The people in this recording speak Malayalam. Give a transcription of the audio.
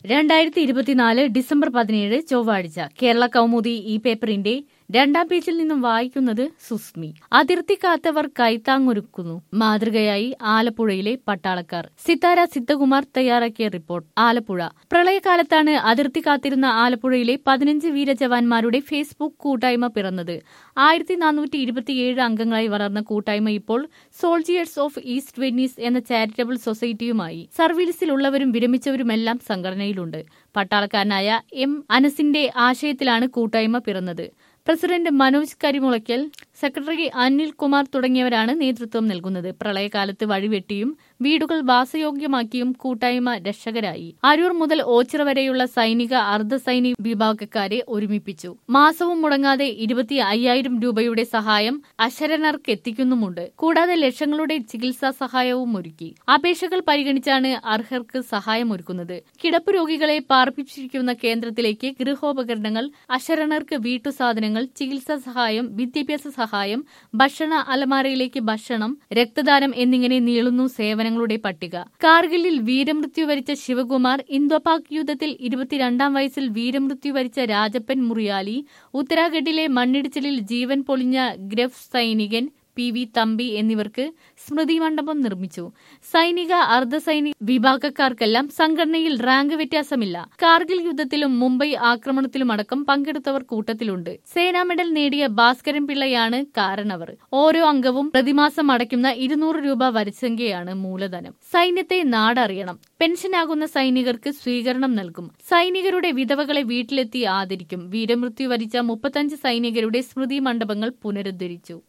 രണ്ടായിരത്തി ഇരുപത്തിനാല് ഡിസംബർ പതിനേഴ് ചൊവ്വാഴ്ച കേരള കൗമുദി ഈ പേപ്പറിന്റെ രണ്ടാം പേജിൽ നിന്നും വായിക്കുന്നത് സുസ്മി അതിർത്തി കാത്തവർ കൈത്താങ്ങൊരുക്കുന്നു മാതൃകയായി ആലപ്പുഴയിലെ പട്ടാളക്കാർ സിത്താര സിദ്ധകുമാർ തയ്യാറാക്കിയ റിപ്പോർട്ട് ആലപ്പുഴ പ്രളയകാലത്താണ് അതിർത്തി കാത്തിരുന്ന ആലപ്പുഴയിലെ പതിനഞ്ച് വീരജവാന്മാരുടെ ഫേസ്ബുക്ക് കൂട്ടായ്മ പിറന്നത് ആയിരത്തി നാനൂറ്റി ഇരുപത്തിയേഴ് അംഗങ്ങളായി വളർന്ന കൂട്ടായ്മ ഇപ്പോൾ സോൾജിയേഴ്സ് ഓഫ് ഈസ്റ്റ് വെന്നീസ് എന്ന ചാരിറ്റബിൾ സൊസൈറ്റിയുമായി സർവീസിലുള്ളവരും വിരമിച്ചവരുമെല്ലാം സംഘടനയിലുണ്ട് പട്ടാളക്കാരനായ എം അനസിന്റെ ആശയത്തിലാണ് കൂട്ടായ്മ പിറന്നത് പ്രസിഡന്റ് മനോജ് കരിമുളയ്ക്കൽ സെക്രട്ടറി അനിൽ കുമാർ തുടങ്ങിയവരാണ് നേതൃത്വം നൽകുന്നത് പ്രളയകാലത്ത് വഴിവെട്ടിയും വീടുകൾ വാസയോഗ്യമാക്കിയും കൂട്ടായ്മ രക്ഷകരായി അരൂർ മുതൽ ഓച്ചിറ വരെയുള്ള സൈനിക അർദ്ധ സൈനിക വിഭാഗക്കാരെ ഒരുമിപ്പിച്ചു മാസവും മുടങ്ങാതെ ഇരുപത്തി അയ്യായിരം രൂപയുടെ സഹായം അശരണർക്ക് എത്തിക്കുന്നുമുണ്ട് കൂടാതെ ലക്ഷങ്ങളുടെ ചികിത്സാ സഹായവും ഒരുക്കി അപേക്ഷകൾ പരിഗണിച്ചാണ് അർഹർക്ക് സഹായമൊരുക്കുന്നത് കിടപ്പ് രോഗികളെ പാർപ്പിച്ചിരിക്കുന്ന കേന്ദ്രത്തിലേക്ക് ഗൃഹോപകരണങ്ങൾ അശരണർക്ക് വീട്ടുസാധനങ്ങൾ ചികിത്സാ സഹായം വിദ്യാഭ്യാസ സഹായം ഭക്ഷണ അലമാരയിലേക്ക് ഭക്ഷണം രക്തദാനം എന്നിങ്ങനെ നീളുന്നു സേവനങ്ങളുടെ പട്ടിക കാർഗിലിൽ വീരമൃത്യു വരിച്ച ശിവകുമാർ ഇന്തോ പാക് യുദ്ധത്തിൽ ഇരുപത്തിരണ്ടാം വയസ്സിൽ വീരമൃത്യു വരിച്ച രാജപ്പൻ മുറിയാലി ഉത്തരാഖണ്ഡിലെ മണ്ണിടിച്ചിലിൽ ജീവൻ പൊളിഞ്ഞ ഗ്രഫ് സൈനികൻ പി വി തമ്പി എന്നിവർക്ക് സ്മൃതി മണ്ഡപം നിർമ്മിച്ചു സൈനിക അർദ്ധസൈനിക വിഭാഗക്കാർക്കെല്ലാം സംഘടനയിൽ റാങ്ക് വ്യത്യാസമില്ല കാർഗിൽ യുദ്ധത്തിലും മുംബൈ ആക്രമണത്തിലുമടക്കം പങ്കെടുത്തവർ കൂട്ടത്തിലുണ്ട് സേനാ മെഡൽ നേടിയ ഭാസ്കരൻ പിള്ളയാണ് കാരണവർ ഓരോ അംഗവും പ്രതിമാസം അടയ്ക്കുന്ന ഇരുന്നൂറ് രൂപ വരിസംഖ്യയാണ് മൂലധനം സൈന്യത്തെ നാടറിയണം പെൻഷനാകുന്ന സൈനികർക്ക് സ്വീകരണം നൽകും സൈനികരുടെ വിധവകളെ വീട്ടിലെത്തി ആദരിക്കും വീരമൃത്യു വരിച്ച മുപ്പത്തഞ്ച് സൈനികരുടെ സ്മൃതി മണ്ഡപങ്ങൾ പുനരുദ്ധരിച്ചു